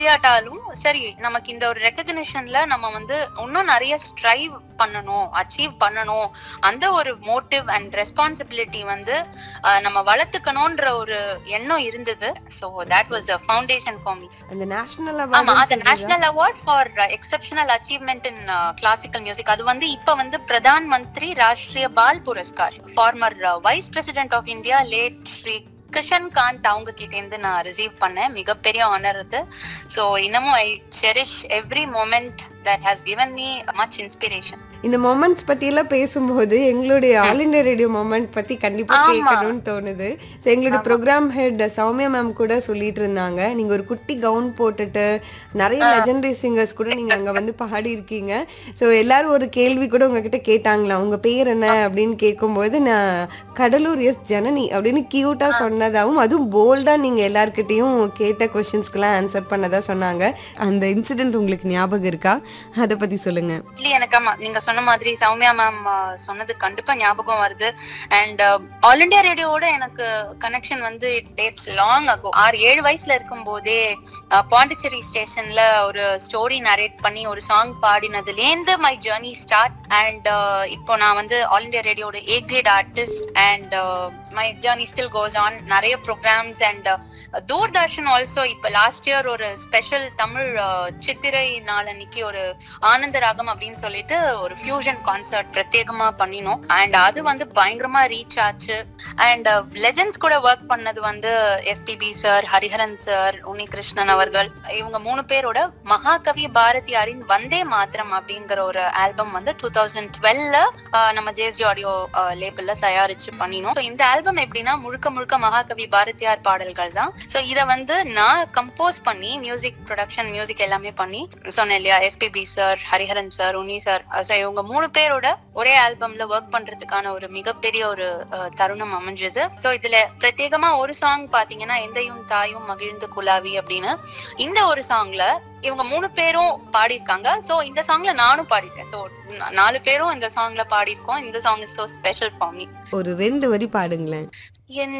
முடியாட்டாலும் சரி நமக்கு இந்த ஒரு ரெக்கக்னிஷன்ல நம்ம வந்து இன்னும் நிறைய ஸ்ட்ரைவ் பண்ணணும் அச்சீவ் பண்ணணும் அந்த ஒரு மோட்டிவ் அண்ட் ரெஸ்பான்சிபிலிட்டி வந்து அஹ், நம்ம வளர்த்துக்கணும்ன்ற ஒரு எண்ணம் இருந்தது so that was a foundation for me அந்த நேஷனல் ஆமா அது award national award for exceptional achievement in classical music அது வந்து இப்ப வந்து Pradhan Mantri Rashtriya Bal Puraskar former vice president of India late Shri Kishan Kant அவங்க கிட்ட இருந்து நான் ரிசீவ் பண்ணேன் மிகப்பெரிய ஆனர் அது ஸோ இன்னமும் I cherish every moment that has given me much inspiration இந்த மொமெண்ட்ஸ் பத்தி எல்லாம் பேசும்போது எங்களுடைய ஆல் இந்தியா ரேடியோ மொமெண்ட் பத்தி கண்டிப்பா ஆமா. கேட்கணும்னு தோணுது ஸோ எங்களுடைய ப்ரோக்ராம் ஹெட் சௌமியா மேம் கூட சொல்லிட்டு இருந்தாங்க நீங்க ஒரு குட்டி கவுன் போட்டுட்டு நிறைய லெஜெண்டரி சிங்கர்ஸ் கூட நீங்க அங்க வந்து பாடி இருக்கீங்க ஸோ எல்லாரும் ஒரு கேள்வி கூட உங்ககிட்ட கேட்டாங்களா உங்க பேர் என்ன அப்படின்னு கேட்கும்போது நான் கடலூர் எஸ் ஜனனி அப்படின்னு கியூட்டா சொன்னதாவும் அதுவும் போல்டா நீங்க எல்லார்கிட்டயும் கேட்ட கொஸ்டின்ஸ்க்கெல்லாம் ஆன்சர் பண்ணதா சொன்னாங்க அந்த இன்சிடென்ட் உங்களுக்கு ஞாபகம் இருக்கா அதை பத்தி சொல்லுங்க ஆக்சுவலி எனக்கு ஆமா நீங்க சொன்ன மாதிரி சௌமியா மேம் சொன்னது கண்டிப்பா ஞாபகம் வருது அண்ட் ஆல் இண்டியா ரேடியோவோட எனக்கு கனெக்ஷன் வந்து டேட்ஸ் லாங் ஆகும் ஆறு ஏழு வயசுல இருக்கும் போதே அஹ், பாண்டிச்சேரி ஸ்டேஷன்ல ஒரு ஸ்டோரி நரேட் பண்ணி ஒரு சாங் பாடினதுலேருந்து மை ஜேர்னி ஸ்டார்ட் அண்ட் இப்போ நான் வந்து ஆல் இண்டியா ரேடியோட a great artist and my journey still goes on நிறைய ப்ரோக்ராம்ஸ் அண்ட் தூர்தர்ஷன் ஆல்சோ இப்ப லாஸ்ட் இயர் ஒரு ஸ்பெஷல் தமிழ் அஹ், சித்திரை நாள் அன்னைக்கு ஒரு ஆனந்த ராகம் அப்படின்னு சொல்லிட்டு ஒரு ஃபியூஷன் கான்சர்ட் பிரத்யேகமா பண்ணினோம் அண்ட் அது வந்து பயங்கரமா ரீச் ஆச்சு அண்ட் லெஜெண்ட்ஸ் கூட ஒர்க் பண்ணது வந்து SPB sir Hariharan sir Unnikrishnan அவர்கள் இவங்க மூணு பேரோட மகாகவி பாரதியாரின் வந்தே மாத்திரம் அப்படிங்கிற ஒரு ஆல்பம் வந்து டூ தௌசண்ட் டுவெல்ல நம்ம ஜேஎஸ்டி ஆடியோ லேபிள்ல தயாரிச்சு பண்ணினோம் So இந்த ஆல்பம் எப்படின்னா முழுக்க முழுக்க மகாகவி பாரதியார் பாடல்கள் தான் சோ இத வந்து நான் கம்போஸ் பண்ணி மியூசிக் ப்ரொடக்ஷன் மியூசிக் எல்லாமே பண்ணி சொன்னேன் இல்லையா SPB sir Hariharan sir Unni sir so இவங்க மூணு பேரோட ஒரே ஆல்பம்ல ஒர்க் பண்றதுக்கான ஒரு மிகப்பெரிய ஒரு அஹ், தருணம் அமைஞ்சது சோ இதுல பிரத்யேகமா ஒரு சாங் பாத்தீங்கன்னா எந்தையும் தாயும் மகிழ்ந்து குலாவி அப்படின்னு இந்த ஒரு சாங்ல இவங்க மூணு பேரும் பாடியிருக்காங்க சோ இந்த சாங்ல நானும் பாடிட்டேன் சோ நாலு பேரும் இந்த சாங்ல பாடியிருக்கோம் இந்த song is so special for me ஒரு ரெண்டு வரி பாடுங்களேன் என்